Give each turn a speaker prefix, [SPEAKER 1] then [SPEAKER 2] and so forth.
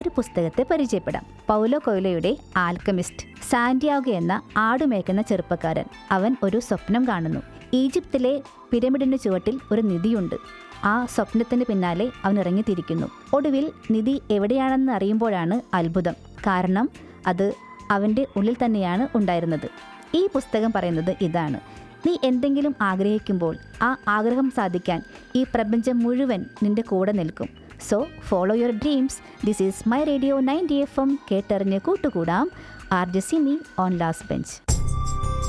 [SPEAKER 1] ഒരു പുസ്തകത്തെ പരിചയപ്പെടാം പൗലോ കൊയ്ലോയുടെ ആൽക്കമിസ്റ്റ് സാന്റിയാഗോ എന്ന ആടുമേക്കുന്ന ചെറുപ്പക്കാരൻ അവൻ ഒരു സ്വപ്നം കാണുന്നു ഈജിപ്തിലെ പിരമിഡിന് ചുവട്ടിൽ ഒരു നിധിയുണ്ട് ആ സ്വപ്നത്തിന് പിന്നാലെ അവൻ ഇറങ്ങിത്തിരിക്കുന്നു ഒടുവിൽ നിധി എവിടെയാണെന്ന് അറിയുമ്പോഴാണ് അത്ഭുതം കാരണം അത് അവൻ്റെ ഉള്ളിൽ തന്നെയാണ് ഉണ്ടായിരുന്നത് ഈ പുസ്തകം പറയുന്നത് ഇതാണ് നീ എന്തെങ്കിലും ആഗ്രഹിക്കുമ്പോൾ ആ ആഗ്രഹം സാധിക്കാൻ ഈ പ്രപഞ്ചം മുഴുവൻ നിന്റെ കൂടെ നിൽക്കും so follow your dreams this is my radio ninety F M കേട്ടറിഞ്ഞ് കൂട്ടുകൂടാം R J Simi on last bench